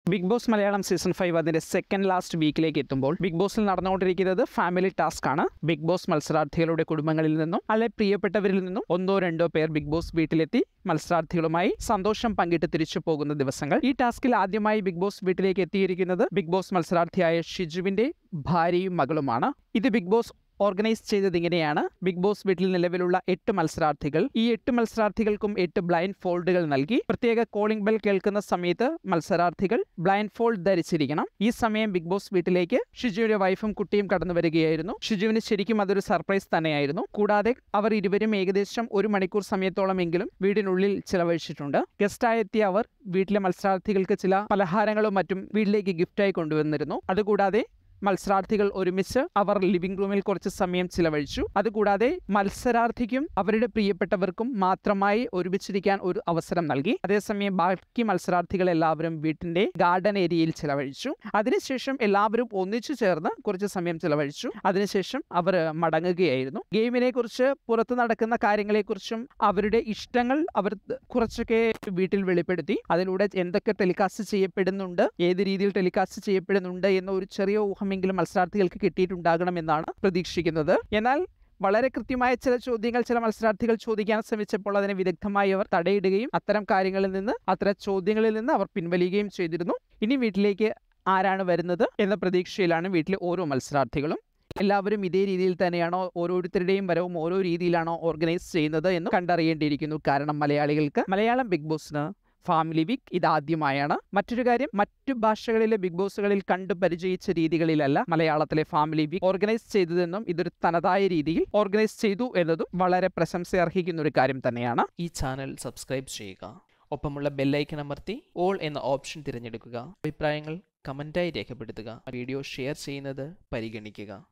big Boss Malayalam season five അതിന്റെ second last വീക്കിലേക്ക് എത്തുമ്പോൾ ബിഗ് ബോസിൽ നടന്നുകൊണ്ടിരിക്കുന്നത് ഫാമിലി ടാസ്ക് ആണ് ബിഗ് ബോസ് മത്സരാർത്ഥികളുടെ കുടുംബങ്ങളിൽ നിന്നും അല്ലെ പ്രിയപ്പെട്ടവരിൽ നിന്നും ഒന്നോ രണ്ടോ പേർ ബിഗ് ബോസ് വീട്ടിലെത്തി മത്സരാർത്ഥികളുമായി സന്തോഷം പങ്കിട്ട് തിരിച്ചു പോകുന്ന ദിവസങ്ങൾ ഈ ടാസ്കിൽ ആദ്യമായി ബിഗ് ബോസ് വീട്ടിലേക്ക് എത്തിയിരിക്കുന്നത് ബിഗ് ബോസ് മത്സരാർത്ഥിയായ ഷിജുവിന്റെ ഭാര്യയും മകളുമാണ് ഇത് ബിഗ് ബോസ് ഓർഗനൈസ് ചെയ്തത് ഇങ്ങനെയാണ് ബിഗ് ബോസ് വീട്ടിൽ നിലവിലുള്ള എട്ട് മത്സരാർത്ഥികൾ ഈ എട്ട് മത്സരാർത്ഥികൾക്കും എട്ട് ബ്ലൈൻഡ് ഫോൾഡുകൾ നൽകി പ്രത്യേക കോളിംഗ് ബെൽ കേൾക്കുന്ന സമയത്ത് മത്സരാർത്ഥികൾ ബ്ലൈൻഡ് ഫോൾഡ് ധരിച്ചിരിക്കണം ഈ സമയം ബിഗ് ബോസ് വീട്ടിലേക്ക് ഷിജുവിന്റെ വൈഫും കുട്ടിയും കടന്നു വരികയായിരുന്നു ഷിജുവിന് ശരിക്കും അതൊരു സർപ്രൈസ് തന്നെയായിരുന്നു കൂടാതെ അവർ ഇരുവരും ഏകദേശം ഒരു മണിക്കൂർ സമയത്തോളമെങ്കിലും വീടിനുള്ളിൽ ചിലവഴിച്ചിട്ടുണ്ട് ഗസ്റ്റായി എത്തിയ അവർ വീട്ടിലെ മത്സരാർത്ഥികൾക്ക് ചില പലഹാരങ്ങളും മറ്റും വീട്ടിലേക്ക് ഗിഫ്റ്റായി കൊണ്ടുവന്നിരുന്നു അതുകൂടാതെ മത്സരാർത്ഥികൾ ഒരുമിച്ച് അവർ ലിവിംഗ് റൂമിൽ കുറച്ച് സമയം ചിലവഴിച്ചു അതുകൂടാതെ മത്സരാർത്ഥിക്കും അവരുടെ പ്രിയപ്പെട്ടവർക്കും മാത്രമായി ഒരുമിച്ചിരിക്കാൻ ഒരു അവസരം നൽകി അതേസമയം ബാക്കി മത്സരാർത്ഥികൾ എല്ലാവരും വീട്ടിന്റെ ഗാർഡൻ ഏരിയയിൽ ചിലവഴിച്ചു അതിനുശേഷം എല്ലാവരും ഒന്നിച്ചു ചേർന്ന് കുറച്ച് സമയം ചിലവഴിച്ചു അതിനുശേഷം അവർ മടങ്ങുകയായിരുന്നു ഗെയിമിനെ കുറിച്ച് പുറത്ത് നടക്കുന്ന കാര്യങ്ങളെക്കുറിച്ചും അവരുടെ ഇഷ്ടങ്ങൾ അവർ കുറച്ചൊക്കെ വീട്ടിൽ വെളിപ്പെടുത്തി അതിലൂടെ എന്തൊക്കെ ടെലികാസ്റ്റ് ചെയ്യപ്പെടുന്നുണ്ട് ഏത് രീതിയിൽ ടെലികാസ്റ്റ് ചെയ്യപ്പെടുന്നുണ്ട് എന്ന ഒരു ചെറിയ ഊഹമെങ്കിലും മത്സരാർത്ഥികൾക്ക് കിട്ടിയിട്ടുണ്ടാകണമെന്നാണ് പ്രതീക്ഷിക്കുന്നത് എന്നാൽ വളരെ കൃത്യമായ ചില ചോദ്യങ്ങൾ ചില മത്സരാർത്ഥികൾ ചോദിക്കാൻ ശ്രമിച്ചപ്പോൾ അതിനെ വിദഗ്ധമായി അവർ തടയിടുകയും അത്തരം കാര്യങ്ങളിൽ നിന്ന് അത്തരം ചോദ്യങ്ങളിൽ നിന്ന് അവർ പിൻവലിയുകയും ചെയ്തിരുന്നു ഇനി വീട്ടിലേക്ക് ആരാണ് വരുന്നത് എന്ന പ്രതീക്ഷയിലാണ് വീട്ടിലെ ഓരോ മത്സരാർത്ഥികളും എല്ലാവരും ഇതേ രീതിയിൽ തന്നെയാണോ ഓരോരുത്തരുടെയും വരവും ഓരോ രീതിയിലാണോ ഓർഗനൈസ് ചെയ്യുന്നത് എന്ന് കണ്ടറിയേണ്ടിയിരിക്കുന്നു കാരണം മലയാളികൾക്ക് മലയാളം ബിഗ് ബോസിന് ഫാമിലി വീക്ക് ഇതാദ്യമായാണ് മറ്റൊരു കാര്യം മറ്റു ഭാഷകളിലെ ബിഗ് ബോസുകളിൽ കണ്ടു പരിചയിച്ച രീതികളിലല്ല മലയാളത്തിലെ ഫാമിലി വീക്ക് ഓർഗനൈസ് ചെയ്തതെന്നും ഇതൊരു തനതായ രീതിയിൽ ഓർഗനൈസ് ചെയ്തു എന്നതും വളരെ പ്രശംസ അർഹിക്കുന്ന ഒരു കാര്യം തന്നെയാണ് ഈ ചാനൽ സബ്സ്ക്രൈബ് ചെയ്യുക ഒപ്പമുള്ള ബെല്ലൈക്കൺ അമർത്തി ഓൾ എന്ന ഓപ്ഷൻ തിരഞ്ഞെടുക്കുക അഭിപ്രായങ്ങൾ കമൻറ്റായി രേഖപ്പെടുത്തുക വീഡിയോ ഷെയർ ചെയ്യുന്നത് പരിഗണിക്കുക